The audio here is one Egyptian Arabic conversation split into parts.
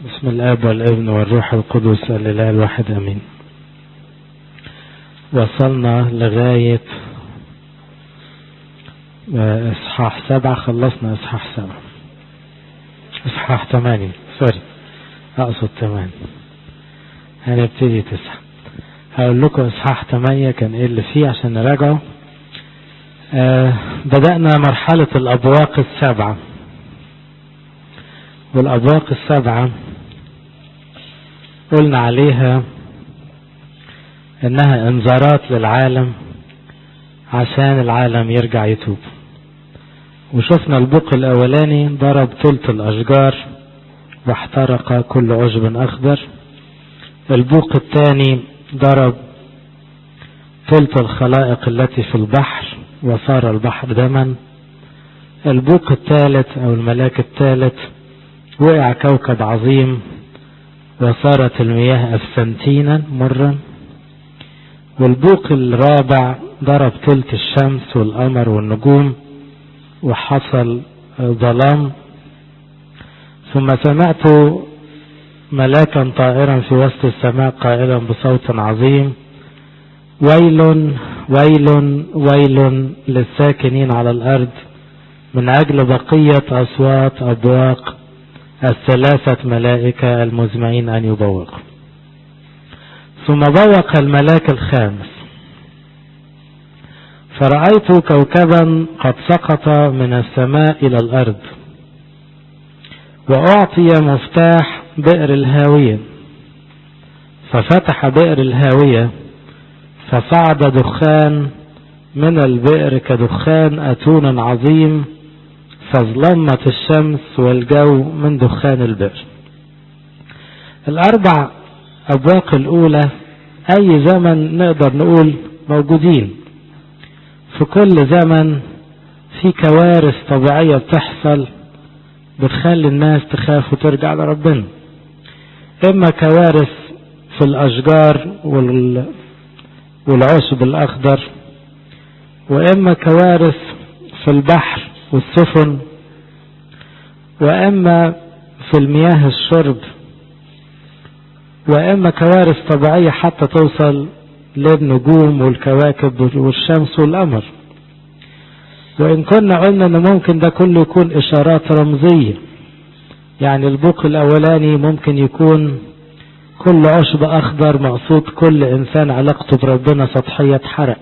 بسم الاب والابن والروح القدس الاله الواحد امين وصلنا لغاية اصحاح سبعة خلصنا اصحاح سبعة اصحاح ثمانية سوري اقصد ثمانية هنبتدي تسعة هقول لكم اصحاح ثمانية كان ايه اللي فيه عشان نراجعه آه بدأنا مرحلة الابواق السبعة والابواق السبعة قلنا عليها انها انذارات للعالم عشان العالم يرجع يتوب وشفنا البوق الاولاني ضرب ثلث الاشجار واحترق كل عشب اخضر البوق الثاني ضرب ثلث الخلائق التي في البحر وصار البحر دما البوق الثالث او الملاك الثالث وقع كوكب عظيم وصارت المياه أفسنتينا مرا والبوق الرابع ضرب تلت الشمس والقمر والنجوم وحصل ظلام ثم سمعت ملاكا طائرا في وسط السماء قائلا بصوت عظيم ويل ويل ويل للساكنين على الأرض من أجل بقية أصوات أبواق الثلاثة ملائكة المزمعين أن يبوقوا ثم بوق الملاك الخامس فرأيت كوكبا قد سقط من السماء إلى الأرض وأعطي مفتاح بئر الهاوية ففتح بئر الهاوية فصعد دخان من البئر كدخان أتون عظيم فظلمت الشمس والجو من دخان البئر الأربع أبواق الأولى أي زمن نقدر نقول موجودين في كل زمن في كوارث طبيعية بتحصل بتخلي الناس تخاف وترجع لربنا إما كوارث في الأشجار وال... والعشب الأخضر وإما كوارث في البحر والسفن وإما في المياه الشرب وإما كوارث طبيعية حتى توصل للنجوم والكواكب والشمس والقمر وإن كنا قلنا أن ممكن ده كله يكون إشارات رمزية يعني البوق الأولاني ممكن يكون كل عشب أخضر مقصود كل إنسان علاقته بربنا سطحية اتحرق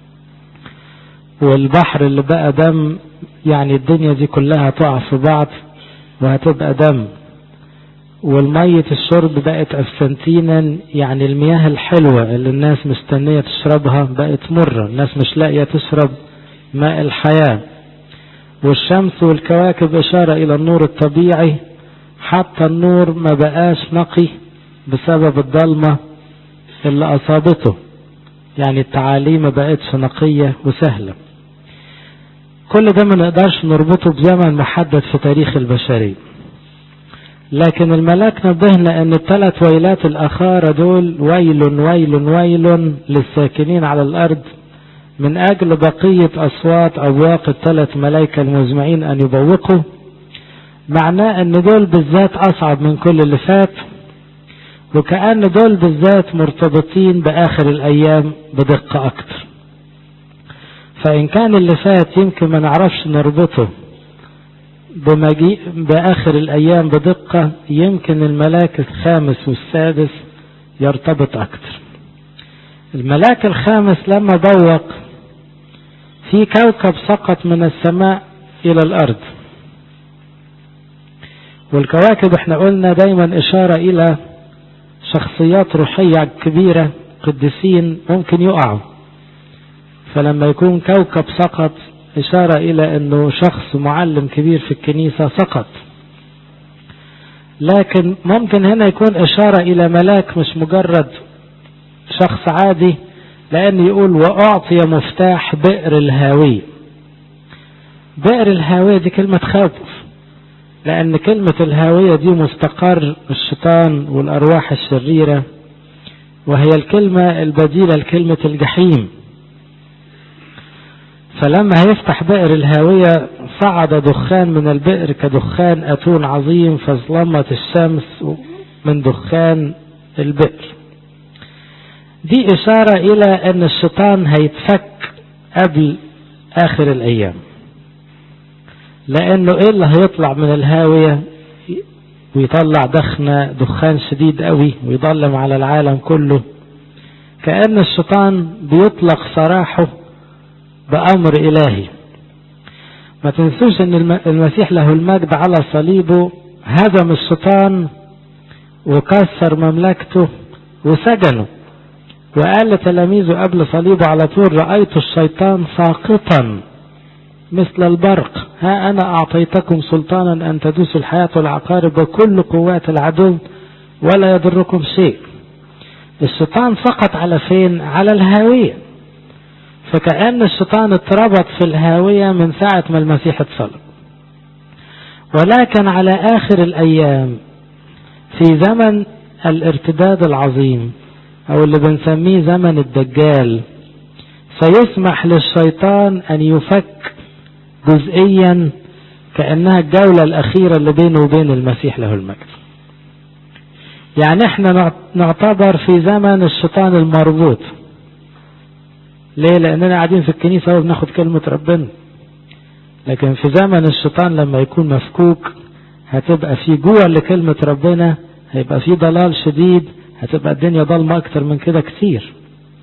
والبحر اللي بقى دم يعني الدنيا دي كلها تقع في بعض وهتبقى دم والمية الشرب بقت أفسنتينا يعني المياه الحلوة اللي الناس مستنية تشربها بقت مرة الناس مش لاقية تشرب ماء الحياة والشمس والكواكب إشارة إلى النور الطبيعي حتى النور ما بقاش نقي بسبب الضلمة اللي أصابته يعني التعاليم ما بقتش نقية وسهلة كل ده ما نقدرش نربطه بزمن محدد في تاريخ البشرية لكن الملاك نبهنا ان الثلاث ويلات الاخارة دول ويل ويل ويل للساكنين على الارض من اجل بقية اصوات ابواق الثلاث ملائكة المزمعين ان يبوقوا معناه ان دول بالذات اصعب من كل اللي فات وكأن دول بالذات مرتبطين باخر الايام بدقة اكتر فإن كان اللي فات يمكن ما نعرفش نربطه بمجيء بآخر الأيام بدقة يمكن الملاك الخامس والسادس يرتبط أكتر الملاك الخامس لما بوق في كوكب سقط من السماء إلى الأرض والكواكب احنا قلنا دايما إشارة إلى شخصيات روحية كبيرة قديسين ممكن يقعوا فلما يكون كوكب سقط إشارة إلى أنه شخص معلم كبير في الكنيسة سقط لكن ممكن هنا يكون إشارة إلى ملاك مش مجرد شخص عادي لأن يقول وأعطي مفتاح بئر الهاوية بئر الهاوية دي كلمة خوف لأن كلمة الهاوية دي مستقر الشيطان والأرواح الشريرة وهي الكلمة البديلة لكلمة الجحيم فلما هيفتح بئر الهاوية صعد دخان من البئر كدخان أتون عظيم فظلمت الشمس من دخان البئر دي إشارة إلى أن الشيطان هيتفك قبل آخر الأيام لأنه إيه اللي هيطلع من الهاوية ويطلع دخنة دخان شديد قوي ويضلم على العالم كله كأن الشيطان بيطلق سراحه بأمر إلهي ما تنسوش أن المسيح له المجد على صليبه هزم الشيطان وكسر مملكته وسجنه وقال لتلاميذه قبل صليبه على طول رأيت الشيطان ساقطا مثل البرق ها أنا أعطيتكم سلطانا أن تدوسوا الحياة والعقارب وكل قوات العدو ولا يضركم شيء الشيطان سقط على فين على الهاوية فكأن الشيطان اتربط في الهاوية من ساعة ما المسيح اتصلب ولكن على آخر الأيام في زمن الارتداد العظيم أو اللي بنسميه زمن الدجال سيسمح للشيطان أن يفك جزئيا كأنها الجولة الأخيرة اللي بينه وبين المسيح له المجد يعني احنا نعتبر في زمن الشيطان المربوط ليه لأننا قاعدين في الكنيسة وبناخد كلمة ربنا لكن في زمن الشيطان لما يكون مفكوك هتبقى في جوع لكلمة ربنا هيبقى في ضلال شديد هتبقى الدنيا ضلمة أكتر من كده كتير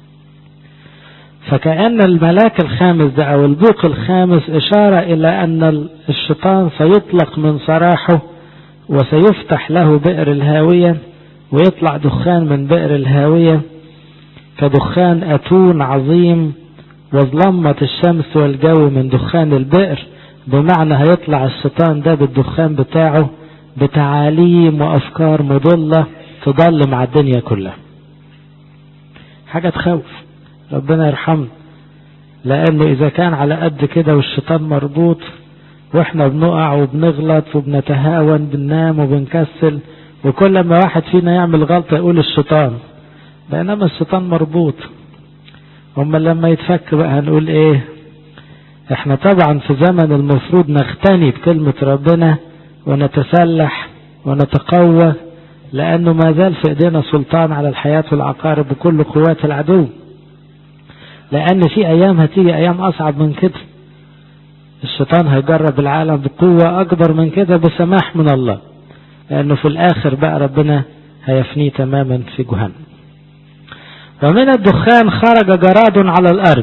فكأن الملاك الخامس ده أو البوق الخامس إشارة إلى أن الشيطان سيطلق من سراحه وسيفتح له بئر الهاوية ويطلع دخان من بئر الهاوية كدخان أتون عظيم وظلمة الشمس والجو من دخان البئر بمعنى هيطلع الشيطان ده بالدخان بتاعه بتعاليم وأفكار مضلة تضلم على الدنيا كلها حاجة تخوف ربنا يرحمنا لأنه إذا كان على قد كده والشيطان مربوط وإحنا بنقع وبنغلط وبنتهاون بننام وبنكسل وكل ما واحد فينا يعمل غلطة يقول الشيطان بينما الشيطان مربوط أما لما يتفك بقى هنقول إيه إحنا طبعا في زمن المفروض نغتني بكلمة ربنا ونتسلح ونتقوى لأنه ما زال في إيدينا سلطان على الحياة والعقارب بكل قوات العدو لأن في أيام هتيجي أيام أصعب من كده الشيطان هيجرب العالم بقوة أكبر من كده بسماح من الله لأنه في الآخر بقى ربنا هيفنيه تماما في جهنم ومن الدخان خرج جراد على الأرض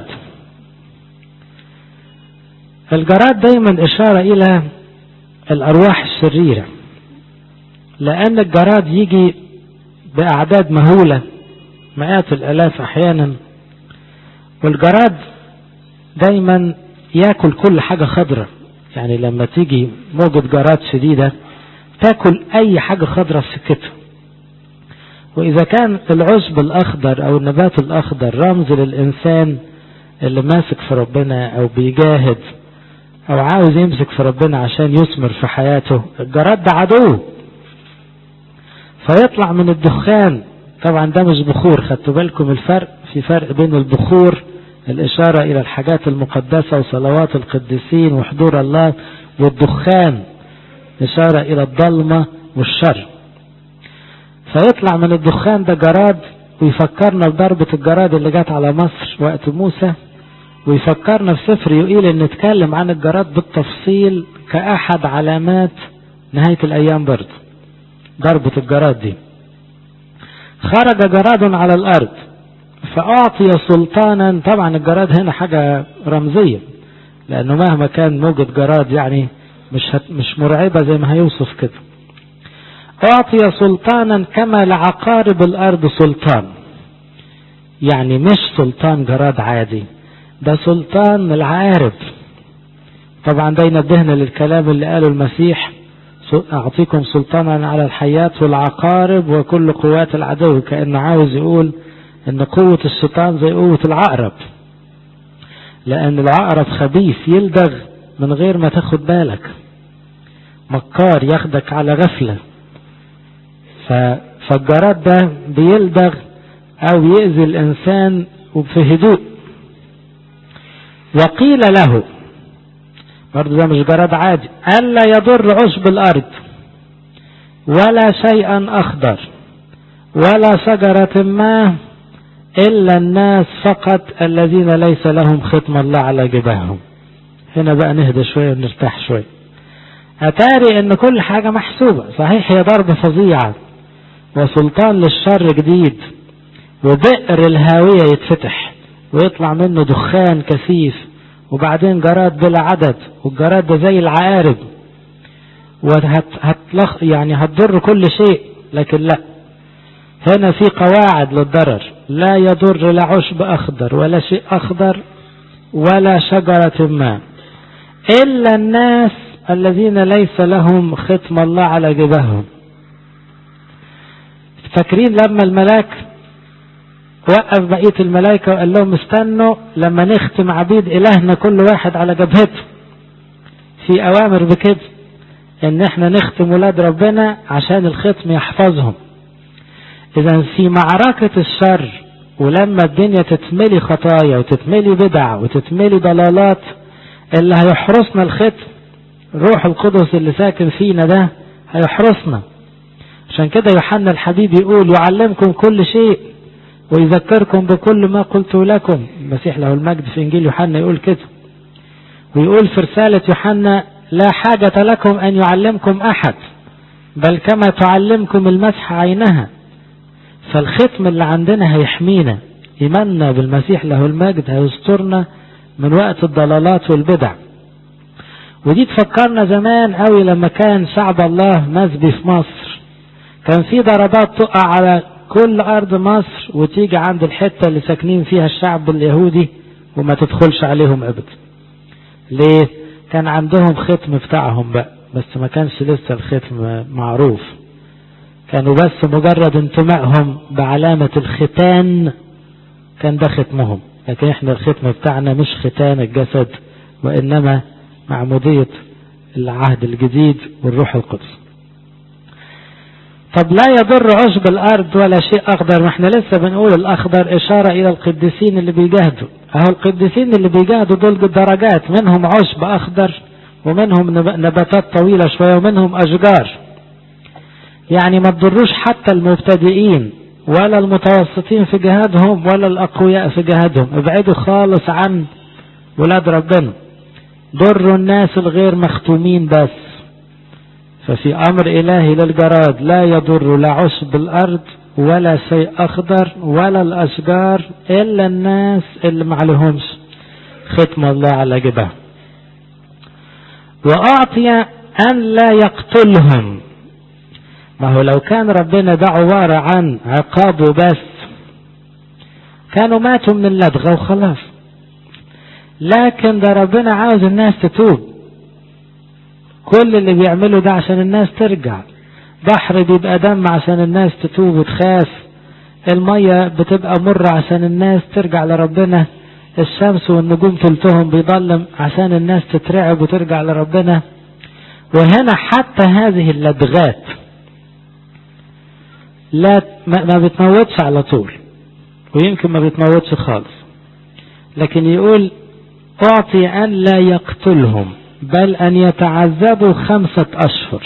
الجراد دايما إشارة إلى الأرواح الشريرة لأن الجراد يجي بأعداد مهولة مئات الآلاف أحيانا والجراد دايما ياكل كل حاجة خضرة يعني لما تيجي موجة جراد شديدة تاكل أي حاجة خضرة في سكتها وإذا كان العشب الأخضر أو النبات الأخضر رمز للإنسان اللي ماسك في ربنا أو بيجاهد أو عاوز يمسك في ربنا عشان يثمر في حياته الجراد ده عدو فيطلع من الدخان طبعا ده مش بخور خدتوا بالكم الفرق في فرق بين البخور الإشارة إلى الحاجات المقدسة وصلوات القديسين وحضور الله والدخان إشارة إلى الضلمة والشر فيطلع من الدخان ده جراد ويفكرنا بضربة الجراد اللي جت على مصر وقت موسى ويفكرنا في سفر يقيل ان نتكلم عن الجراد بالتفصيل كأحد علامات نهاية الأيام برضه ضربة الجراد دي خرج جراد على الأرض فأعطي سلطانا طبعا الجراد هنا حاجة رمزية لأنه مهما كان موجة جراد يعني مش هت مش مرعبة زي ما هيوصف كده أعطي سلطانا كما لعقارب الأرض سلطان يعني مش سلطان جراد عادي ده سلطان العارب طبعا ده ينبهنا للكلام اللي قاله المسيح أعطيكم سلطانا على الحياة والعقارب وكل قوات العدو كأنه عاوز يقول ان قوة الشيطان زي قوة العقرب لان العقرب خبيث يلدغ من غير ما تاخد بالك مكار ياخدك على غفلة فالجراد ده بيلدغ او يأذي الانسان وفي هدوء وقيل له برضه ده مش جراد عادي ألا يضر عشب الأرض ولا شيئا أخضر ولا شجرة ما إلا الناس فقط الذين ليس لهم ختم الله على جباههم هنا بقى نهدى شوية ونرتاح شوية أتاري إن كل حاجة محسوبة صحيح هي ضربة فظيعة وسلطان للشر جديد وبئر الهاوية يتفتح ويطلع منه دخان كثيف وبعدين جراد بلا عدد والجراد ده زي العقارب وهتلخ يعني هتضر كل شيء لكن لا هنا في قواعد للضرر لا يضر لا عشب أخضر ولا شيء أخضر ولا شجرة ما إلا الناس الذين ليس لهم ختم الله على جبههم فاكرين لما الملاك وقف بقية الملائكة وقال لهم استنوا لما نختم عبيد إلهنا كل واحد على جبهته في أوامر بكده إن احنا نختم ولاد ربنا عشان الختم يحفظهم إذا في معركة الشر ولما الدنيا تتملي خطايا وتتملي بدع وتتملي ضلالات اللي هيحرسنا الختم روح القدس اللي ساكن فينا ده هيحرسنا عشان كده يوحنا الحبيب يقول يعلمكم كل شيء ويذكركم بكل ما قلت لكم المسيح له المجد في انجيل يوحنا يقول كده ويقول في رسالة يوحنا لا حاجة لكم ان يعلمكم احد بل كما تعلمكم المسح عينها فالختم اللي عندنا هيحمينا ايماننا بالمسيح له المجد هيسترنا من وقت الضلالات والبدع ودي تفكرنا زمان قوي لما كان شعب الله مسبي في مصر كان في ضربات تقع على كل أرض مصر وتيجي عند الحتة اللي ساكنين فيها الشعب اليهودي وما تدخلش عليهم أبدا ليه كان عندهم ختم بتاعهم بقى بس ما كانش لسه الختم معروف كانوا بس مجرد انتمائهم بعلامة الختان كان ده ختمهم لكن احنا الختم بتاعنا مش ختان الجسد وإنما معمودية العهد الجديد والروح القدس طب لا يضر عشب الارض ولا شيء اخضر ما احنا لسه بنقول الاخضر اشارة الى القديسين اللي بيجاهدوا اهو القديسين اللي بيجاهدوا دول بالدرجات منهم عشب اخضر ومنهم نباتات طويلة شوية ومنهم اشجار يعني ما تضروش حتى المبتدئين ولا المتوسطين في جهادهم ولا الاقوياء في جهادهم ابعدوا خالص عن ولاد ربنا ضروا الناس الغير مختومين بس ففي أمر إلهي للجراد لا يضر لا عشب الأرض ولا شيء أخضر ولا الأشجار إلا الناس اللي معلهمش ختم الله على جبهه وأعطي أن لا يقتلهم ما هو لو كان ربنا ده عبارة عن عقابه بس كانوا ماتوا من اللدغة وخلاص لكن ده ربنا عاوز الناس تتوب كل اللي بيعمله ده عشان الناس ترجع بحر بيبقى دم عشان الناس تتوب وتخاف المية بتبقى مرة عشان الناس ترجع لربنا الشمس والنجوم تلتهم بيضلم عشان الناس تترعب وترجع لربنا وهنا حتى هذه اللدغات لا ما بتموتش على طول ويمكن ما بتموتش خالص لكن يقول أعطي أن لا يقتلهم بل أن يتعذبوا خمسة أشهر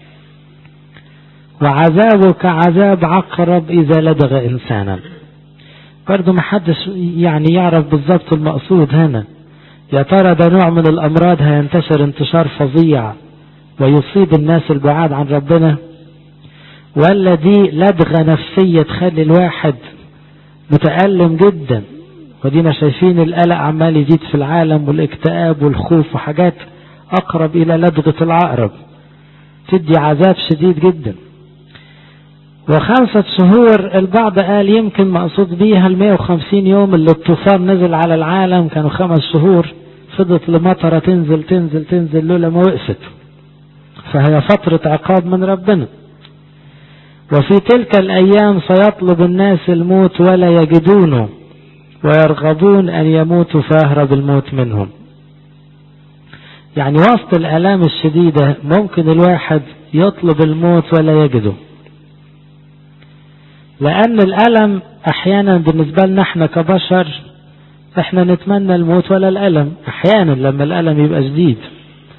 وعذابه كعذاب عقرب إذا لدغ إنسانا برضو ما حدش يعني يعرف بالضبط المقصود هنا يا ترى ده نوع من الأمراض هينتشر انتشار فظيع ويصيب الناس البعاد عن ربنا ولا دي لدغة نفسية تخلي الواحد متألم جدا ودينا شايفين القلق عمال يزيد في العالم والاكتئاب والخوف وحاجات أقرب إلى لدغة العقرب تدي عذاب شديد جدا وخمسة شهور البعض قال يمكن مقصود بيها ال 150 يوم اللي الطوفان نزل على العالم كانوا خمس شهور فضت لمطرة تنزل تنزل تنزل لولا ما وقفت فهي فترة عقاب من ربنا وفي تلك الأيام سيطلب الناس الموت ولا يجدونه ويرغبون أن يموتوا فيهرب الموت منهم يعني وسط الآلام الشديدة ممكن الواحد يطلب الموت ولا يجده لأن الألم أحيانا بالنسبة لنا احنا كبشر احنا نتمنى الموت ولا الألم أحيانا لما الألم يبقى شديد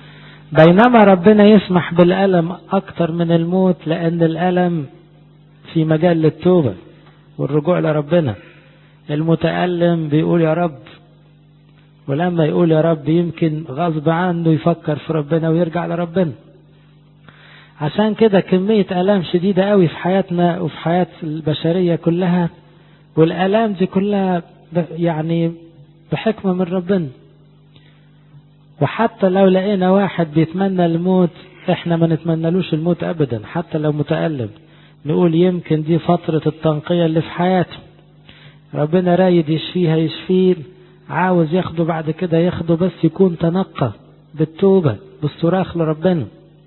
بينما ربنا يسمح بالألم أكتر من الموت لأن الألم في مجال للتوبة والرجوع لربنا المتألم بيقول يا رب ولما يقول يا رب يمكن غصب عنه يفكر في ربنا ويرجع لربنا عشان كده كمية آلام شديدة قوي في حياتنا وفي حياة البشرية كلها والآلام دي كلها يعني بحكمة من ربنا وحتى لو لقينا واحد بيتمنى الموت احنا ما نتمنالوش الموت ابدا حتى لو متألم نقول يمكن دي فترة التنقية اللي في حياته ربنا رايد يشفيها يشفيه عاوز ياخده بعد كده ياخده بس يكون تنقى بالتوبة بالصراخ لربنا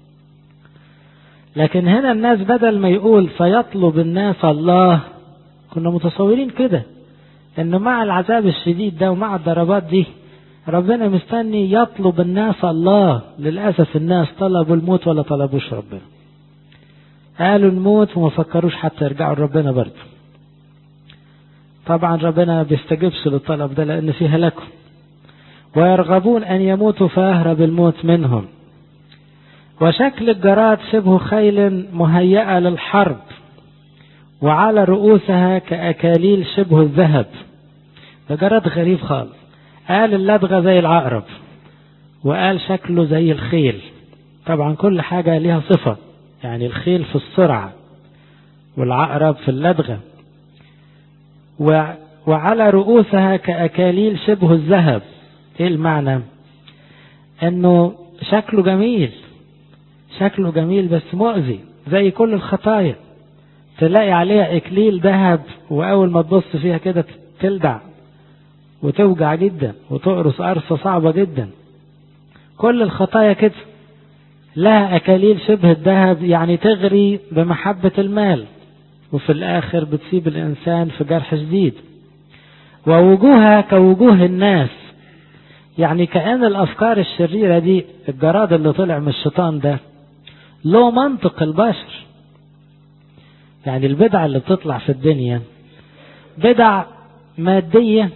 لكن هنا الناس بدل ما يقول فيطلب الناس الله كنا متصورين كده انه مع العذاب الشديد ده ومع الضربات دي ربنا مستني يطلب الناس الله للأسف الناس طلبوا الموت ولا طلبوش ربنا قالوا الموت وما فكروش حتى يرجعوا لربنا برضه طبعا ربنا ما بيستجبش للطلب ده لأن فيه هلاكهم ويرغبون أن يموتوا فيهرب الموت منهم وشكل الجراد شبه خيل مهيئة للحرب وعلى رؤوسها كأكاليل شبه الذهب ده جراد غريب خالص قال اللدغة زي العقرب وقال شكله زي الخيل طبعا كل حاجة ليها صفة يعني الخيل في السرعة والعقرب في اللدغة وعلى رؤوسها كأكاليل شبه الذهب ايه المعنى انه شكله جميل شكله جميل بس مؤذي زي كل الخطايا تلاقي عليها اكليل ذهب واول ما تبص فيها كده تلدع وتوجع جدا وتقرص قرصة صعبة جدا كل الخطايا كده لها أكاليل شبه الذهب يعني تغري بمحبة المال وفي الآخر بتسيب الإنسان في جرح شديد ووجوهها كوجوه الناس يعني كأن الأفكار الشريرة دي الجراد اللي طلع من الشيطان ده له منطق البشر يعني البدع اللي بتطلع في الدنيا بدع مادية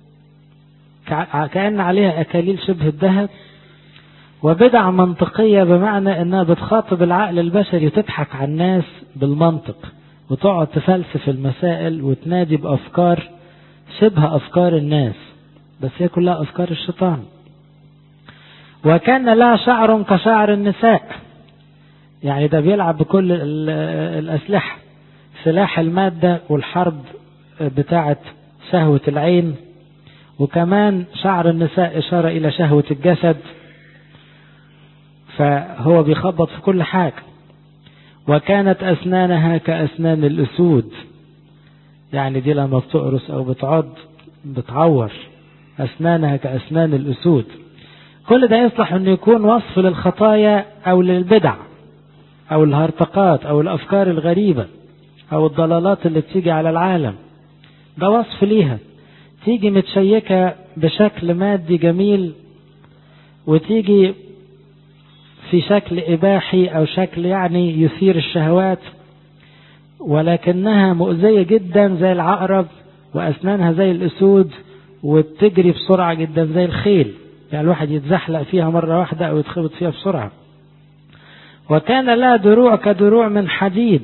كأن عليها أكاليل شبه الذهب وبدع منطقية بمعنى أنها بتخاطب العقل البشري وتضحك على الناس بالمنطق وتقعد تفلسف المسائل وتنادي بأفكار شبه أفكار الناس بس هي كلها أفكار الشيطان وكان لها شعر كشعر النساء يعني ده بيلعب بكل الأسلحة سلاح المادة والحرب بتاعة شهوة العين وكمان شعر النساء إشارة إلى شهوة الجسد فهو بيخبط في كل حاجة وكانت أسنانها كأسنان الأسود يعني دي لما بتقرص أو بتعض بتعور أسنانها كأسنان الأسود كل ده يصلح أنه يكون وصف للخطايا أو للبدع أو الهرطقات أو الأفكار الغريبة أو الضلالات اللي بتيجي على العالم ده وصف ليها تيجي متشيكة بشكل مادي جميل وتيجي في شكل إباحي أو شكل يعني يثير الشهوات ولكنها مؤذية جدا زي العقرب وأسنانها زي الأسود وبتجري بسرعة جدا زي الخيل يعني الواحد يتزحلق فيها مرة واحدة أو يتخبط فيها بسرعة وكان لها دروع كدروع من حديد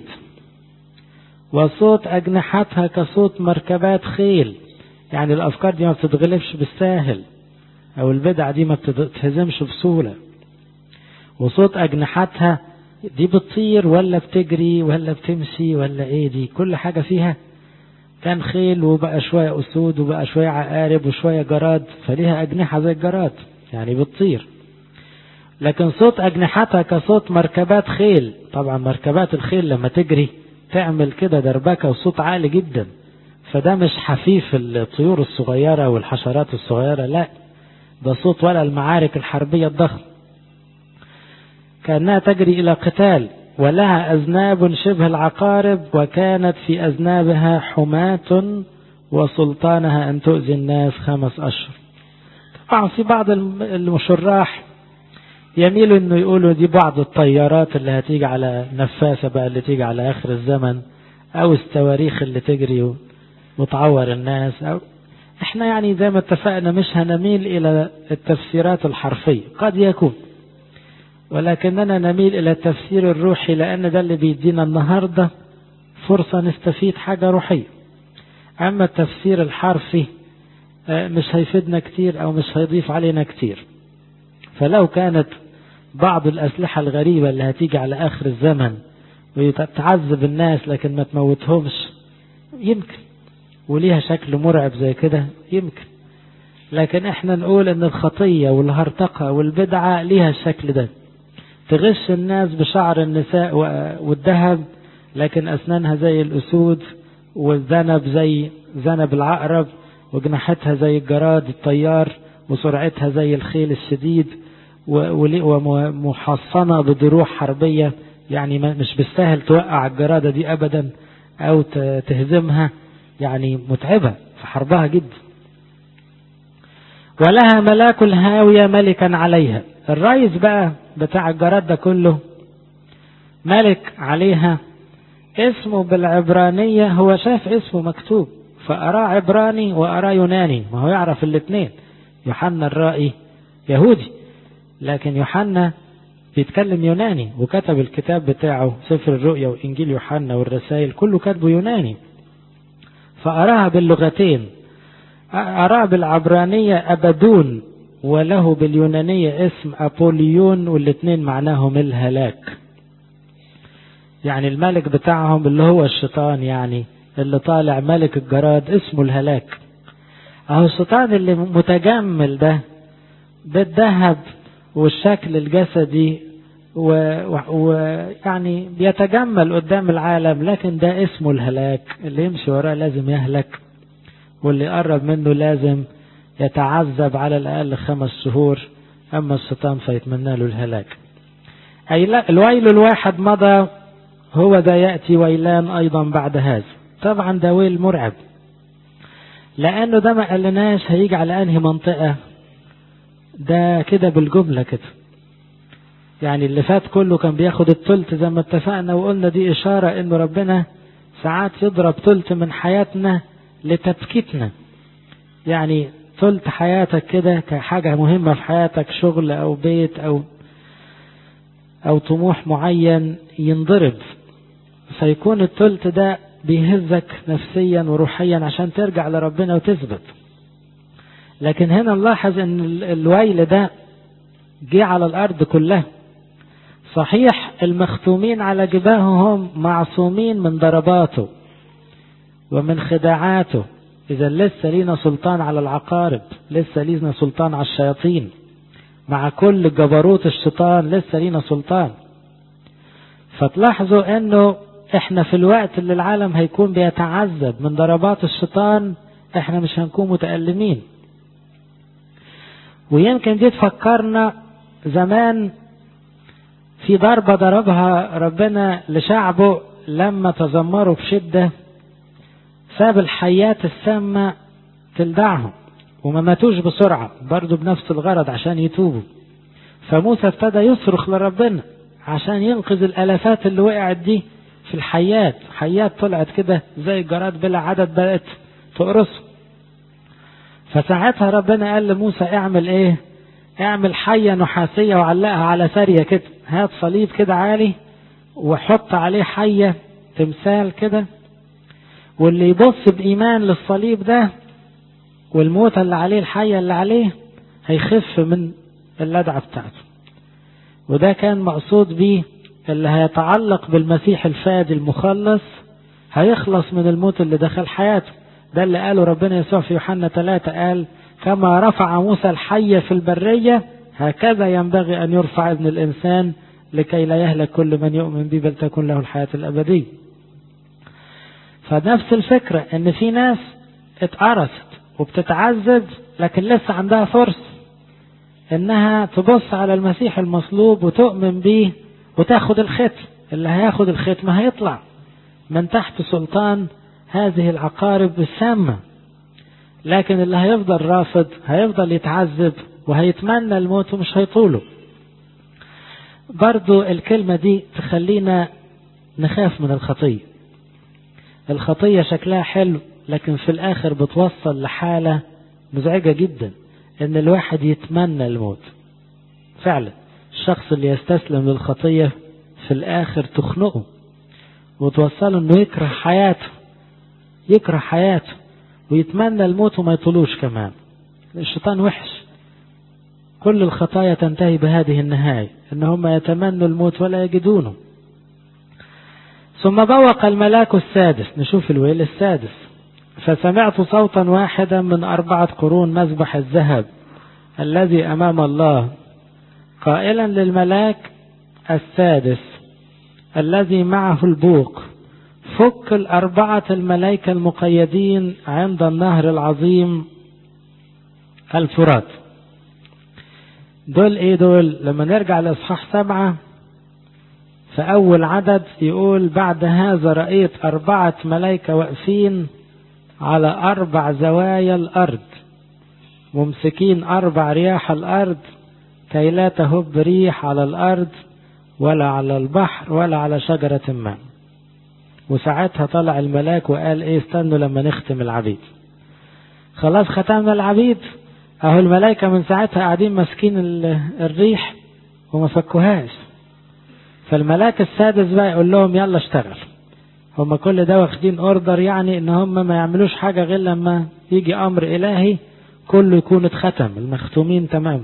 وصوت أجنحتها كصوت مركبات خيل يعني الأفكار دي ما بتتغلبش بالساهل أو البدع دي ما بتتهزمش بسهولة وصوت أجنحتها دي بتطير ولا بتجري ولا بتمشي ولا ايه دي كل حاجة فيها كان خيل وبقى شوية أسود وبقى شوية عقارب وشوية جراد فليها أجنحة زي الجراد يعني بتطير لكن صوت أجنحتها كصوت مركبات خيل طبعا مركبات الخيل لما تجري تعمل كده دربكة وصوت عالي جدا فده مش حفيف الطيور الصغيرة والحشرات الصغيرة لا ده صوت ولا المعارك الحربية الضخمة كأنها تجري إلى قتال ولها أذناب شبه العقارب وكانت في أذنابها حماة وسلطانها أن تؤذي الناس خمس أشهر طبعا في بعض المشراح يميلوا انه يقولوا دي بعض الطيارات اللي هتيجي على نفاسة بقى اللي تيجي على اخر الزمن او الصواريخ اللي تجري وتعور الناس او احنا يعني زي ما اتفقنا مش هنميل الى التفسيرات الحرفية قد يكون ولكننا نميل الى التفسير الروحي لان ده اللي بيدينا النهاردة فرصة نستفيد حاجة روحية أما التفسير الحرفي مش هيفيدنا كتير أو مش هيضيف علينا كتير فلو كانت بعض الأسلحة الغريبة اللي هتيجي على آخر الزمن وتعذب الناس لكن ما تموتهمش يمكن وليها شكل مرعب زي كده يمكن لكن احنا نقول ان الخطية والهرطقة والبدعة ليها الشكل ده تغش الناس بشعر النساء والذهب لكن أسنانها زي الأسود والذنب زي ذنب العقرب وجناحتها زي الجراد الطيار وسرعتها زي الخيل الشديد ومحصنة بدروع حربية يعني مش بالسهل توقع الجرادة دي أبدا أو تهزمها يعني متعبة في حربها جدا ولها ملاك الهاوية ملكا عليها الرئيس بقى بتاع الجراد ده كله ملك عليها اسمه بالعبرانية هو شاف اسمه مكتوب فأراه عبراني وأراه يوناني ما هو يعرف الاثنين يوحنا الرائي يهودي لكن يوحنا بيتكلم يوناني وكتب الكتاب بتاعه سفر الرؤيا وإنجيل يوحنا والرسائل كله كاتبه يوناني فأراها باللغتين أراه بالعبرانية أبدون وله باليونانية اسم أبوليون والاثنين معناهم الهلاك يعني الملك بتاعهم اللي هو الشيطان يعني اللي طالع ملك الجراد اسمه الهلاك اهو الشيطان اللي متجمل ده بالذهب والشكل الجسدي ويعني بيتجمل قدام العالم لكن ده اسمه الهلاك اللي يمشي وراه لازم يهلك واللي يقرب منه لازم يتعذب على الأقل خمس شهور أما الشيطان فيتمنى له الهلاك أي لا الويل الواحد مضى هو ده يأتي ويلان أيضا بعد هذا طبعا ده ويل مرعب لأنه ده ما قالناش هيجي على أنهي منطقة ده كده بالجملة كده يعني اللي فات كله كان بياخد التلت زي ما اتفقنا وقلنا دي إشارة إنه ربنا ساعات يضرب تلت من حياتنا لتبكيتنا يعني تلت حياتك كده كحاجة مهمة في حياتك شغل أو بيت أو أو طموح معين ينضرب فيكون التلت ده بيهزك نفسيا وروحيا عشان ترجع لربنا وتثبت لكن هنا نلاحظ ان الويل ده جه على الارض كلها صحيح المختومين على جباههم معصومين من ضرباته ومن خداعاته اذا لسه لينا سلطان على العقارب لسه لينا سلطان على الشياطين مع كل جبروت الشيطان لسه لينا سلطان فتلاحظوا انه احنا في الوقت اللي العالم هيكون بيتعذب من ضربات الشيطان احنا مش هنكون متألمين ويمكن دي تفكرنا زمان في ضربة ضربها ربنا لشعبه لما تذمروا بشدة ساب الحيات السامة تلدعهم وما ماتوش بسرعة برضو بنفس الغرض عشان يتوبوا فموسى ابتدى يصرخ لربنا عشان ينقذ الالافات اللي وقعت دي في الحيات حيات طلعت كده زي الجراد بلا عدد بقت تقرصه فساعتها ربنا قال لموسى اعمل ايه اعمل حية نحاسية وعلقها على سارية كده هات صليب كده عالي وحط عليه حية تمثال كده واللي يبص بإيمان للصليب ده والموتة اللي عليه الحية اللي عليه هيخف من اللدعة بتاعته وده كان مقصود بيه اللي هيتعلق بالمسيح الفادي المخلص هيخلص من الموت اللي دخل حياته ده اللي قاله ربنا يسوع في يوحنا 3 قال كما رفع موسى الحية في البرية هكذا ينبغي أن يرفع ابن الإنسان لكي لا يهلك كل من يؤمن به بل تكون له الحياة الأبدية فنفس الفكرة ان في ناس اتقرصت وبتتعذب لكن لسه عندها فرصة انها تبص على المسيح المصلوب وتؤمن بيه وتاخد الختم اللي هياخد الختم هيطلع من تحت سلطان هذه العقارب السامة لكن اللي هيفضل رافض هيفضل يتعذب وهيتمنى الموت ومش هيطوله برضو الكلمة دي تخلينا نخاف من الخطية الخطية شكلها حلو لكن في الآخر بتوصل لحالة مزعجة جدا إن الواحد يتمنى الموت فعلا الشخص اللي يستسلم للخطية في الآخر تخنقه وتوصله انه يكره حياته يكره حياته ويتمنى الموت وما يطولوش كمان الشيطان وحش كل الخطايا تنتهي بهذه النهاية ان هم يتمنوا الموت ولا يجدونه ثم بوق الملاك السادس نشوف الويل السادس فسمعت صوتا واحدا من أربعة قرون مذبح الذهب الذي أمام الله قائلا للملاك السادس الذي معه البوق فك الأربعة الملائكة المقيدين عند النهر العظيم الفرات دول ايه دول لما نرجع لإصحاح سبعة في أول عدد يقول بعد هذا رأيت أربعة ملائكة واقفين على أربع زوايا الأرض ممسكين أربع رياح الأرض كي لا تهب ريح على الأرض ولا على البحر ولا على شجرة ما وساعتها طلع الملاك وقال ايه استنوا لما نختم العبيد خلاص ختمنا العبيد اهو الملائكة من ساعتها قاعدين ماسكين الريح وما فكوهاش فالملاك السادس بقى يقول لهم يلا اشتغل هم كل ده واخدين اوردر يعني ان هم ما يعملوش حاجة غير لما يجي امر الهي كله يكون اتختم المختومين تمام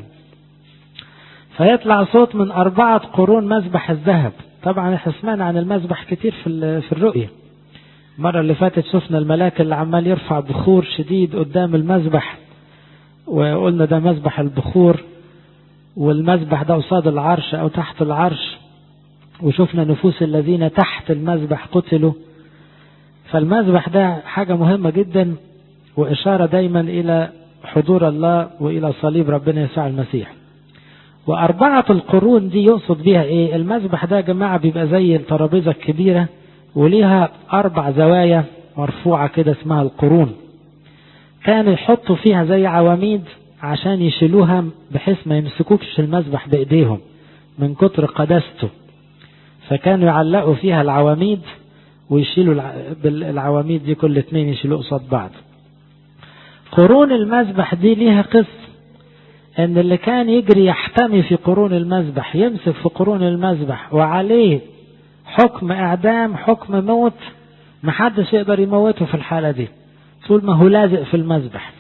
فيطلع صوت من أربعة قرون مذبح الذهب طبعا احنا سمعنا عن المذبح كتير في في الرؤية المرة اللي فاتت شفنا الملاك اللي عمال يرفع بخور شديد قدام المذبح وقلنا ده مذبح البخور والمذبح ده قصاد العرش أو تحت العرش وشفنا نفوس الذين تحت المذبح قتلوا فالمذبح ده حاجة مهمة جدا وإشارة دايما إلى حضور الله وإلى صليب ربنا يسوع المسيح وأربعة القرون دي يقصد بيها إيه المذبح ده يا جماعة بيبقى زي الترابيزة الكبيرة وليها أربع زوايا مرفوعة كده اسمها القرون كانوا يحطوا فيها زي عواميد عشان يشيلوها بحيث ما يمسكوكش المذبح بإيديهم من كتر قداسته فكانوا يعلقوا فيها العواميد ويشيلوا العواميد دي كل اتنين يشيلوا قصاد بعض قرون المذبح دي ليها قصة ان اللي كان يجري يحتمي في قرون المذبح يمسك في قرون المذبح وعليه حكم اعدام حكم موت محدش يقدر يموته في الحالة دي طول ما هو لازق في المذبح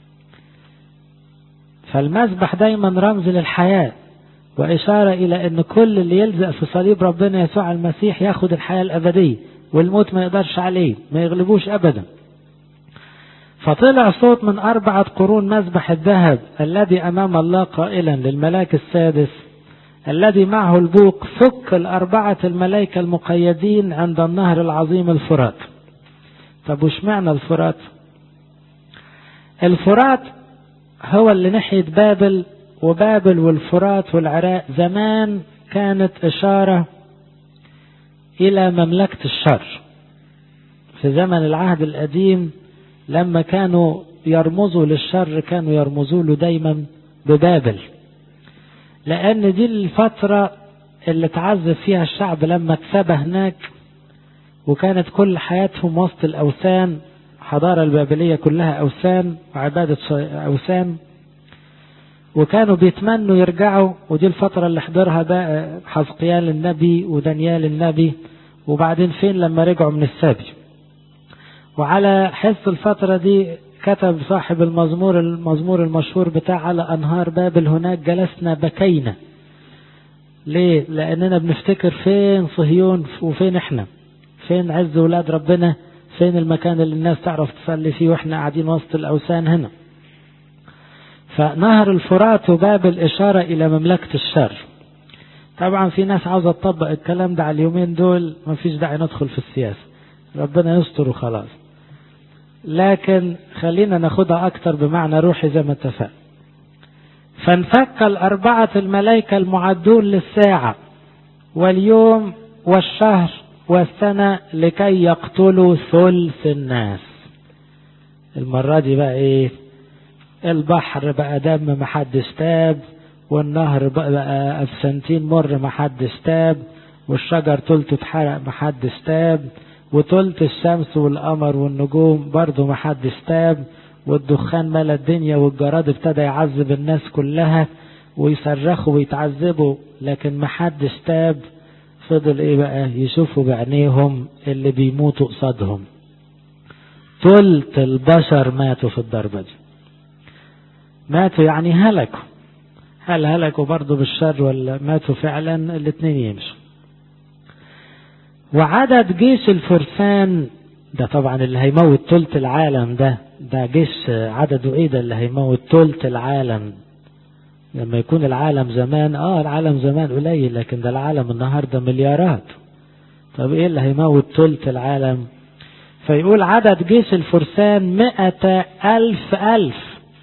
فالمذبح دايما رمز للحياة وإشارة إلى أن كل اللي يلزق في صليب ربنا يسوع المسيح ياخد الحياة الأبدية والموت ما يقدرش عليه ما يغلبوش أبدا فطلع صوت من أربعة قرون مذبح الذهب الذي أمام الله قائلا للملاك السادس الذي معه البوق فك الأربعة الملائكة المقيدين عند النهر العظيم الفرات طب وش معنى الفرات الفرات هو اللي ناحية بابل وبابل والفرات والعراق زمان كانت إشارة إلى مملكة الشر في زمن العهد القديم لما كانوا يرمزوا للشر كانوا يرمزوا له دايما ببابل لأن دي الفترة اللي تعذب فيها الشعب لما اتسبى هناك وكانت كل حياتهم وسط الأوثان حضارة البابلية كلها أوثان وعبادة أوثان وكانوا بيتمنوا يرجعوا ودي الفترة اللي حضرها بقى حزقيال النبي ودانيال النبي وبعدين فين لما رجعوا من السبي وعلى حس الفترة دي كتب صاحب المزمور المزمور المشهور بتاع على أنهار بابل هناك جلسنا بكينا ليه؟ لأننا بنفتكر فين صهيون وفين احنا فين عز ولاد ربنا فين المكان اللي الناس تعرف تصلي فيه واحنا قاعدين وسط الأوثان هنا فنهر الفرات وبابل إشارة إلى مملكة الشر طبعا في ناس عاوزة تطبق الكلام ده على اليومين دول ما فيش داعي ندخل في السياسة ربنا يستر وخلاص لكن خلينا ناخدها أكتر بمعنى روحي زي ما اتفق فانفك الأربعة الملائكة المعدون للساعة واليوم والشهر والسنة لكي يقتلوا ثلث الناس المرة دي بقى ايه البحر بقى دم محدش تاب والنهر بقى, بقى أفسنتين مر محدش تاب والشجر تلته اتحرق محدش تاب وتلت الشمس والقمر والنجوم برضه محدش تاب والدخان ملا الدنيا والجراد ابتدى يعذب الناس كلها ويصرخوا ويتعذبوا لكن محدش تاب فضل ايه بقى يشوفوا بعينيهم اللي بيموتوا قصادهم تلت البشر ماتوا في الضربة دي ماتوا يعني هلكوا هل هلكوا برضه بالشر ولا ماتوا فعلا الاثنين يمشوا وعدد جيش الفرسان ده طبعا اللي هيموت تلت العالم ده ده جيش عدده ايه ده اللي هيموت تلت العالم لما يكون العالم زمان اه العالم زمان قليل لكن ده العالم النهارده مليارات طب ايه اللي هيموت تلت العالم فيقول عدد جيش الفرسان مئة ألف ألف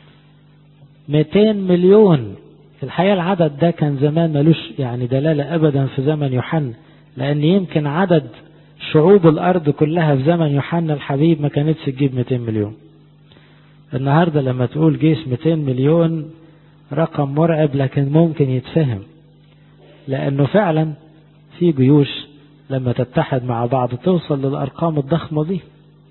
مئتين مليون الحقيقة العدد ده كان زمان ملوش يعني دلالة أبدا في زمن يوحنا لأن يمكن عدد شعوب الأرض كلها في زمن يوحنا الحبيب ما كانتش تجيب 200 مليون النهاردة لما تقول جيش 200 مليون رقم مرعب لكن ممكن يتفهم لأنه فعلا في جيوش لما تتحد مع بعض توصل للأرقام الضخمة دي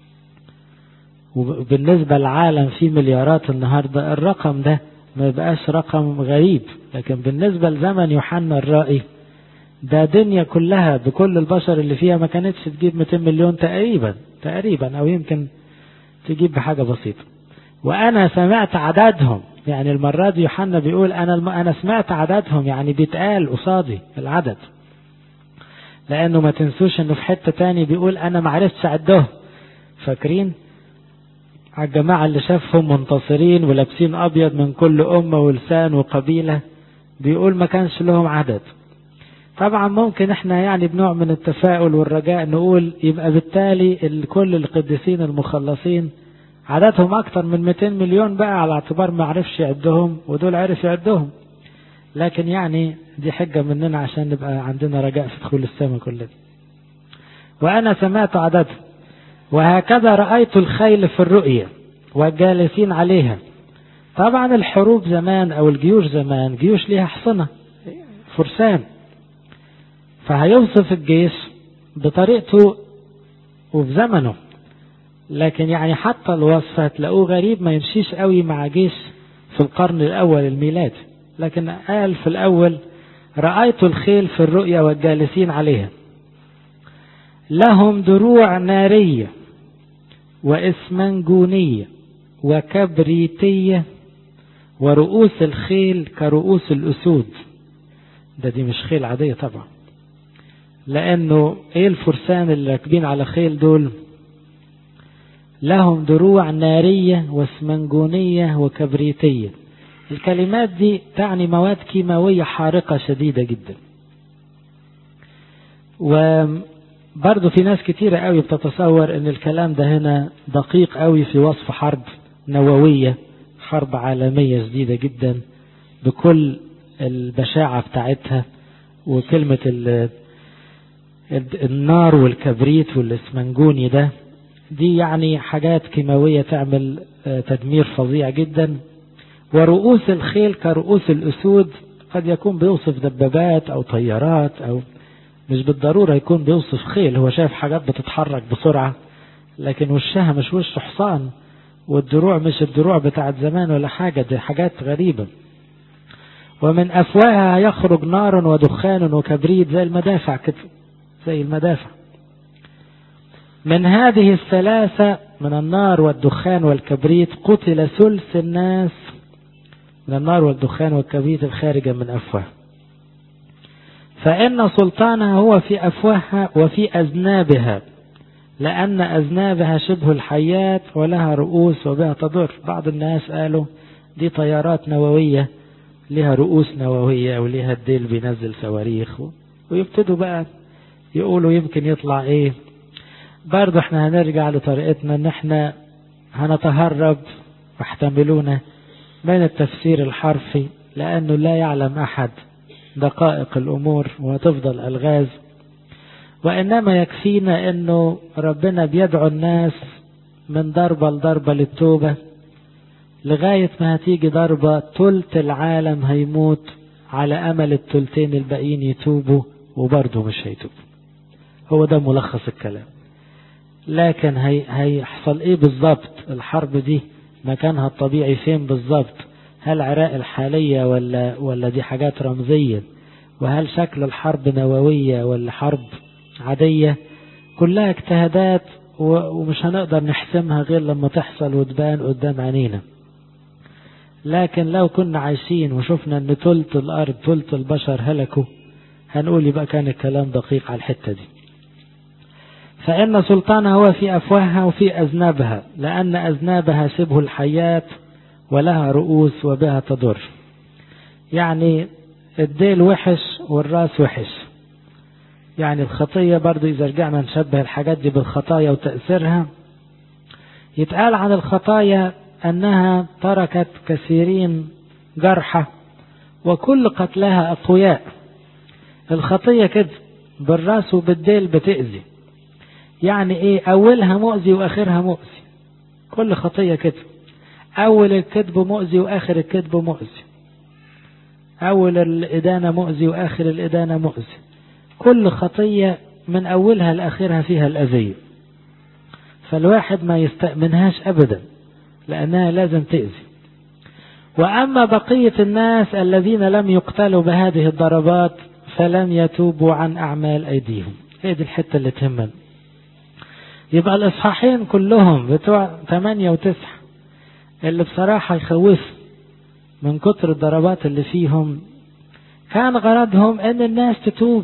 وبالنسبة للعالم في مليارات النهاردة الرقم ده ما يبقاش رقم غريب لكن بالنسبة لزمن يوحنا الرائي ده دنيا كلها بكل البشر اللي فيها ما كانتش تجيب 200 مليون تقريبا تقريبا او يمكن تجيب بحاجة بسيطة وانا سمعت عددهم يعني المرة دي يوحنا بيقول انا الم... انا سمعت عددهم يعني بيتقال قصادي العدد لانه ما تنسوش انه في حتة تاني بيقول انا ما عرفتش اعدهم فاكرين على الجماعة اللي شافهم منتصرين ولابسين ابيض من كل امة ولسان وقبيلة بيقول ما كانش لهم عدد طبعا ممكن احنا يعني بنوع من التفاؤل والرجاء نقول يبقى بالتالي كل القديسين المخلصين عددهم اكتر من 200 مليون بقى على اعتبار ما عرفش يعدهم ودول عرف يعدهم لكن يعني دي حجة مننا عشان نبقى عندنا رجاء في دخول السماء كل دي وانا سمعت عددهم وهكذا رأيت الخيل في الرؤية والجالسين عليها طبعا الحروب زمان او الجيوش زمان جيوش ليها حصنة فرسان فهيوصف الجيش بطريقته وفي زمنه لكن يعني حتى الوصف هتلاقوه غريب ما يمشيش قوي مع جيش في القرن الاول الميلادي لكن قال في الاول رأيت الخيل في الرؤيا والجالسين عليها لهم دروع نارية وإسمنجونية وكبريتية ورؤوس الخيل كرؤوس الأسود ده دي مش خيل عادية طبعا لأنه إيه الفرسان اللي راكبين على خيل دول لهم دروع نارية واسمنجونية وكبريتية الكلمات دي تعني مواد كيماوية حارقة شديدة جدا وبرضه في ناس كتيرة قوي بتتصور ان الكلام ده هنا دقيق قوي في وصف حرب نووية حرب عالمية شديدة جدا بكل البشاعة بتاعتها وكلمة النار والكبريت والاسمنجوني ده دي يعني حاجات كيماوية تعمل تدمير فظيع جدا ورؤوس الخيل كرؤوس الأسود قد يكون بيوصف دبابات أو طيارات أو مش بالضرورة يكون بيوصف خيل هو شايف حاجات بتتحرك بسرعة لكن وشها مش وش حصان والدروع مش الدروع بتاعت زمان ولا حاجة دي حاجات غريبة ومن أفواهها يخرج نار ودخان وكبريت زي المدافع كده زي المدافع من هذه الثلاثة من النار والدخان والكبريت قتل ثلث الناس من النار والدخان والكبريت الخارجة من أفواه فإن سلطانها هو في أفواهها وفي أذنابها لأن أذنابها شبه الحيات ولها رؤوس وبها تضر بعض الناس قالوا دي طيارات نووية لها رؤوس نووية ولها الديل بينزل صواريخ ويبتدوا بقى يقولوا يمكن يطلع ايه برضه احنا هنرجع لطريقتنا ان احنا هنتهرب واحتملونا من التفسير الحرفي لانه لا يعلم احد دقائق الامور وهتفضل الغاز وانما يكفينا انه ربنا بيدعو الناس من ضربة لضربة للتوبة لغاية ما هتيجي ضربة تلت العالم هيموت على امل التلتين الباقيين يتوبوا وبرضه مش هيتوبوا هو ده ملخص الكلام لكن هي هيحصل ايه بالظبط الحرب دي مكانها الطبيعي فين بالظبط هل عراق الحالية ولا ولا دي حاجات رمزية وهل شكل الحرب نووية ولا حرب عادية كلها اجتهادات ومش هنقدر نحسمها غير لما تحصل وتبان قدام عينينا لكن لو كنا عايشين وشفنا ان تلت الارض تلت البشر هلكوا هنقول يبقى كان الكلام دقيق على الحتة دي فإن سلطانها هو في أفواهها وفي أذنابها لأن أذنابها شبه الحيات ولها رؤوس وبها تضر يعني الديل وحش والراس وحش يعني الخطية برضو إذا رجعنا نشبه الحاجات دي بالخطايا وتأثيرها يتقال عن الخطايا أنها تركت كثيرين جرحى وكل قتلها أقوياء الخطية كده بالراس وبالديل بتأذي يعني ايه اولها مؤذي واخرها مؤذي كل خطية كده اول الكذب مؤذي واخر الكذب مؤذي اول الادانة مؤذي واخر الادانة مؤذي كل خطية من اولها لاخرها فيها الاذية فالواحد ما يستأمنهاش ابدا لانها لازم تأذي واما بقية الناس الذين لم يقتلوا بهذه الضربات فلم يتوبوا عن اعمال ايديهم هي دي الحتة اللي تهمنا يبقى الإصحاحين كلهم بتوع 8 و9 اللي بصراحة يخوفوا من كتر الضربات اللي فيهم كان غرضهم ان الناس تتوب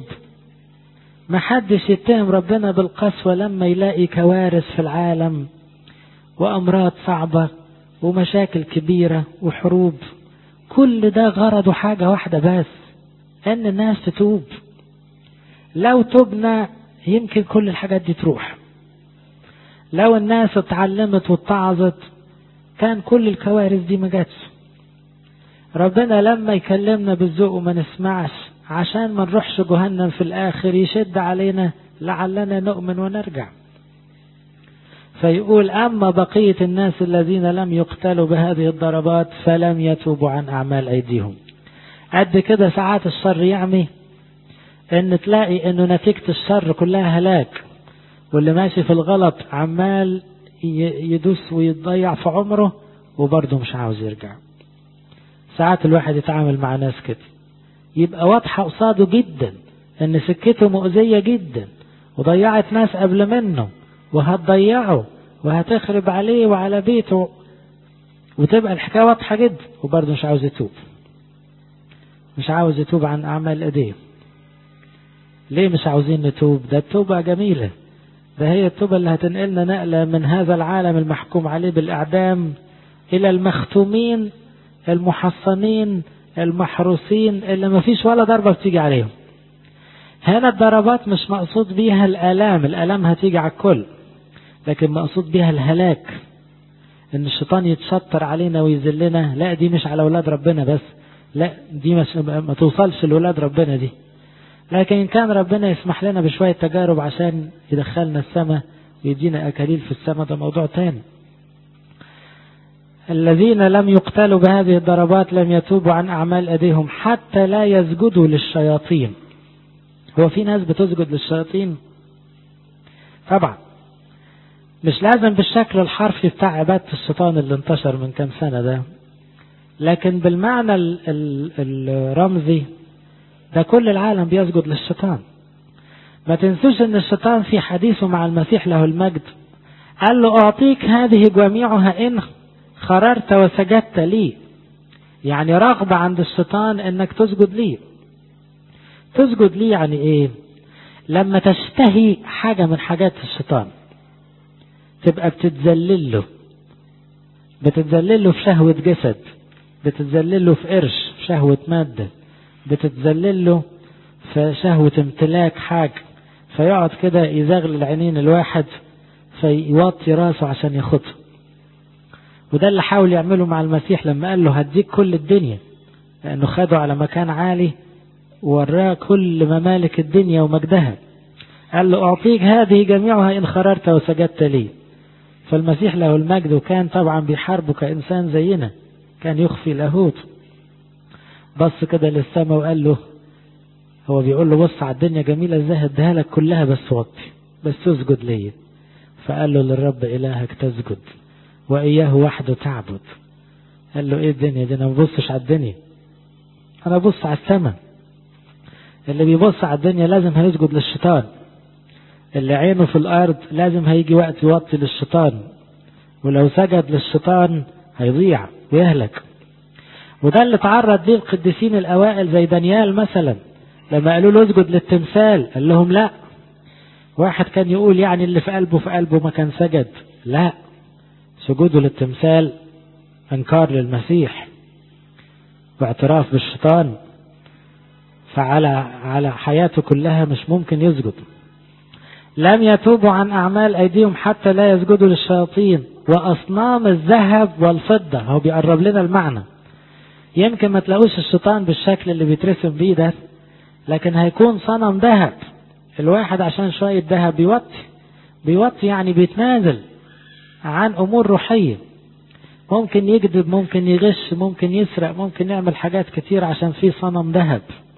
محدش يتهم ربنا بالقسوة لما يلاقي كوارث في العالم وأمراض صعبة ومشاكل كبيرة وحروب كل ده غرضه حاجة واحدة بس ان الناس تتوب لو تبنا يمكن كل الحاجات دي تروح لو الناس اتعلمت واتعظت كان كل الكوارث دي ما جاتش ربنا لما يكلمنا بالذوق وما نسمعش عشان ما نروحش جهنم في الاخر يشد علينا لعلنا نؤمن ونرجع فيقول اما بقية الناس الذين لم يقتلوا بهذه الضربات فلم يتوبوا عن اعمال ايديهم قد كده ساعات الشر يعمي ان تلاقي انه نتيجة الشر كلها هلاك واللي ماشي في الغلط عمال يدوس ويتضيع في عمره وبرضه مش عاوز يرجع ساعات الواحد يتعامل مع ناس كده يبقى واضحة قصاده جدا ان سكته مؤذية جدا وضيعت ناس قبل منه وهتضيعه وهتخرب عليه وعلى بيته وتبقى الحكاية واضحة جدا وبرضه مش عاوز يتوب مش عاوز يتوب عن أعمال إيديه ليه مش عاوزين نتوب ده التوبة جميلة ده هي التوبة اللي هتنقلنا نقلة من هذا العالم المحكوم عليه بالإعدام إلى المختومين المحصنين المحروسين اللي ما فيش ولا ضربة بتيجي عليهم هنا الضربات مش مقصود بيها الآلام الآلام هتيجي على الكل لكن مقصود بيها الهلاك ان الشيطان يتشطر علينا ويذلنا لا دي مش على اولاد ربنا بس لا دي مش ما توصلش لاولاد ربنا دي لكن إن كان ربنا يسمح لنا بشوية تجارب عشان يدخلنا السماء ويدينا أكاليل في السماء ده موضوع تاني الذين لم يقتلوا بهذه الضربات لم يتوبوا عن أعمال أيديهم حتى لا يسجدوا للشياطين هو في ناس بتسجد للشياطين طبعا مش لازم بالشكل الحرفي بتاع عبادة الشيطان اللي انتشر من كام سنة ده لكن بالمعنى الرمزي ده كل العالم بيسجد للشيطان ما تنسوش ان الشيطان في حديثه مع المسيح له المجد قال له اعطيك هذه جميعها ان خررت وسجدت لي يعني رغبة عند الشيطان انك تسجد لي تسجد لي يعني ايه لما تشتهي حاجة من حاجات الشيطان تبقى بتتذلل له بتتذلل له في شهوة جسد بتتذلل له في قرش في شهوة مادة بتتذلل له في شهوة امتلاك حاجة فيقعد كده يزغل عينين الواحد فيوطي راسه عشان ياخدها وده اللي حاول يعمله مع المسيح لما قال له هديك كل الدنيا لأنه خده على مكان عالي ووراه كل ممالك الدنيا ومجدها قال له أعطيك هذه جميعها إن خررت وسجدت لي فالمسيح له المجد وكان طبعا بيحاربه كإنسان زينا كان يخفي لاهوت بص كده للسماء وقال له هو بيقول له بص على الدنيا جميلة ازاي هديها لك كلها بس وطي بس تسجد ليا فقال له للرب إلهك تسجد وإياه وحده تعبد قال له ايه الدنيا دي انا ما ببصش على الدنيا انا ببص على السماء اللي بيبص على الدنيا لازم هيسجد للشيطان اللي عينه في الأرض لازم هيجي وقت يوطي للشيطان ولو سجد للشيطان هيضيع ويهلك وده اللي تعرض ليه القديسين الأوائل زي دانيال مثلا لما قالوا له اسجد للتمثال قال لهم لا واحد كان يقول يعني اللي في قلبه في قلبه ما كان سجد لا سجوده للتمثال انكار للمسيح واعتراف بالشيطان فعلى على حياته كلها مش ممكن يسجد لم يتوبوا عن أعمال أيديهم حتى لا يسجدوا للشياطين وأصنام الذهب والفضة هو بيقرب لنا المعنى يمكن ما تلاقوش الشيطان بالشكل اللي بيترسم بيه ده لكن هيكون صنم ذهب الواحد عشان شوية ذهب بيوطي بيوطي يعني بيتنازل عن أمور روحية ممكن يكذب ممكن يغش ممكن يسرق ممكن يعمل حاجات كتير عشان في صنم ذهب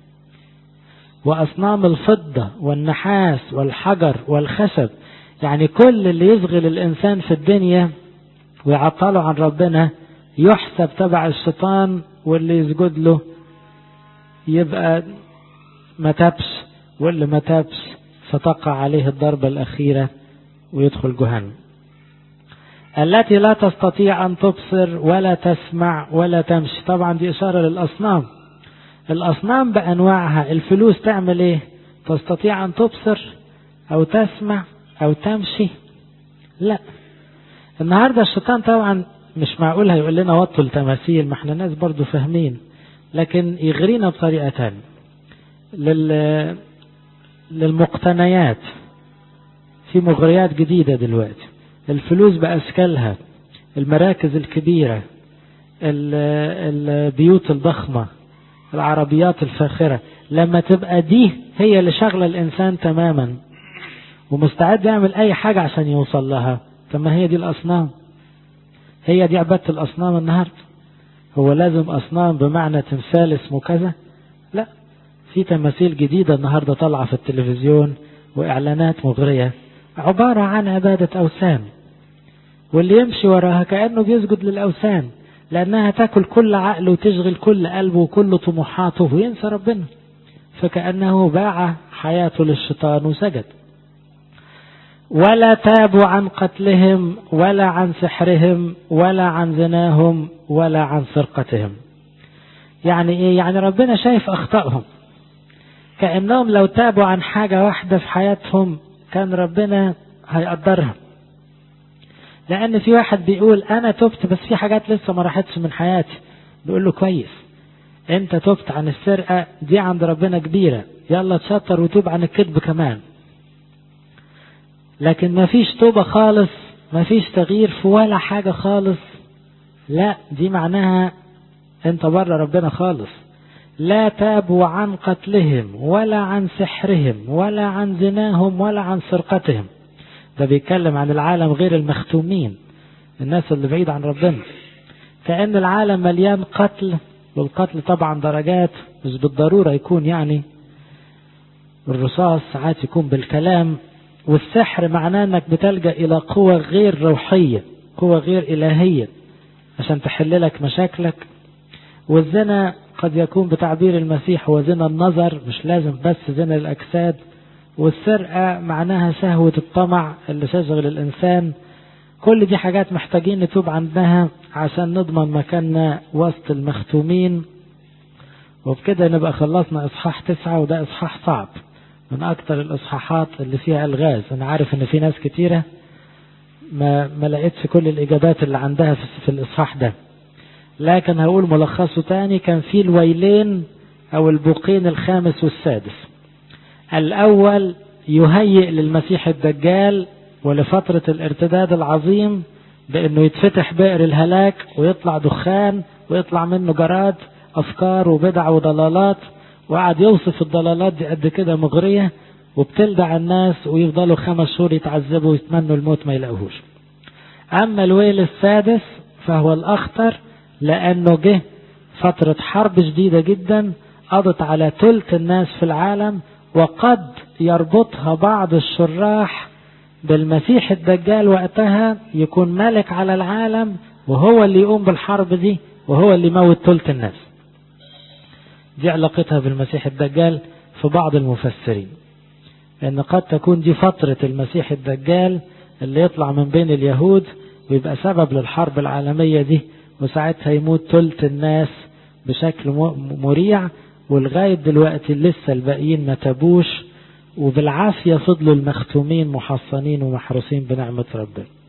وأصنام الفضة والنحاس والحجر والخشب يعني كل اللي يشغل الإنسان في الدنيا ويعطله عن ربنا يحسب تبع الشيطان واللي يسجد له يبقى ما تبش واللي ما تبش ستقع عليه الضربة الأخيرة ويدخل جهنم التي لا تستطيع أن تبصر ولا تسمع ولا تمشي طبعا دي إشارة للأصنام الأصنام بأنواعها الفلوس تعمل إيه تستطيع أن تبصر أو تسمع أو تمشي لا النهاردة الشيطان طبعا مش معقول هيقول لنا وطوا التماثيل ما احنا ناس برضو فاهمين لكن يغرينا بطريقة تانية لل... للمقتنيات في مغريات جديدة دلوقتي الفلوس بأشكالها المراكز الكبيرة البيوت الضخمة العربيات الفاخرة لما تبقى دي هي اللي شغلة الإنسان تماما ومستعد يعمل أي حاجة عشان يوصل لها طب ما هي دي الأصنام هي دي عبادة الأصنام النهاردة هو لازم أصنام بمعنى تمثال اسمه كذا لا في تماثيل جديدة النهاردة طالعة في التلفزيون وإعلانات مغرية عبارة عن عبادة أوثان واللي يمشي وراها كأنه بيسجد للأوثان لأنها تاكل كل عقله وتشغل كل قلبه وكل طموحاته وينسى ربنا فكأنه باع حياته للشيطان وسجد ولا تابوا عن قتلهم ولا عن سحرهم ولا عن زناهم ولا عن سرقتهم يعني ايه يعني ربنا شايف اخطائهم كأنهم لو تابوا عن حاجة واحدة في حياتهم كان ربنا هيقدرها لأن في واحد بيقول أنا تبت بس في حاجات لسه ما راحتش من حياتي بيقول له كويس أنت تبت عن السرقة دي عند ربنا كبيرة يلا تشطر وتوب عن الكذب كمان لكن ما فيش توبة خالص ما فيش تغيير في ولا حاجة خالص لا دي معناها انت بره ربنا خالص لا تابوا عن قتلهم ولا عن سحرهم ولا عن زناهم ولا عن سرقتهم ده بيتكلم عن العالم غير المختومين الناس اللي بعيد عن ربنا كأن العالم مليان قتل والقتل طبعا درجات مش بالضرورة يكون يعني الرصاص ساعات يكون بالكلام والسحر معناه انك بتلجأ الى قوة غير روحية قوة غير الهية عشان تحل لك مشاكلك والزنا قد يكون بتعبير المسيح هو زنا النظر مش لازم بس زنا الاجساد والسرقة معناها شهوة الطمع اللي تشغل الانسان كل دي حاجات محتاجين نتوب عنها عشان نضمن مكاننا وسط المختومين وبكده نبقى خلصنا اصحاح تسعة وده اصحاح صعب من أكثر الإصحاحات اللي فيها ألغاز أنا عارف إن في ناس كتيرة ما ما لقيتش كل الإجابات اللي عندها في, في الإصحاح ده لكن هقول ملخصه تاني كان في الويلين أو البوقين الخامس والسادس الأول يهيئ للمسيح الدجال ولفترة الارتداد العظيم بأنه يتفتح بئر الهلاك ويطلع دخان ويطلع منه جراد أفكار وبدع وضلالات وقعد يوصف الضلالات دي قد كده مغرية وبتلدع الناس ويفضلوا خمس شهور يتعذبوا ويتمنوا الموت ما يلاقوهوش أما الويل السادس فهو الأخطر لأنه جه فترة حرب شديدة جدا قضت على ثلث الناس في العالم وقد يربطها بعض الشراح بالمسيح الدجال وقتها يكون ملك على العالم وهو اللي يقوم بالحرب دي وهو اللي يموت ثلث الناس دي علاقتها بالمسيح الدجال في بعض المفسرين ان قد تكون دي فترة المسيح الدجال اللي يطلع من بين اليهود ويبقى سبب للحرب العالمية دي وساعتها يموت ثلث الناس بشكل مريع ولغاية دلوقتي لسه الباقيين ما تابوش وبالعافية فضلوا المختومين محصنين ومحروسين بنعمة ربنا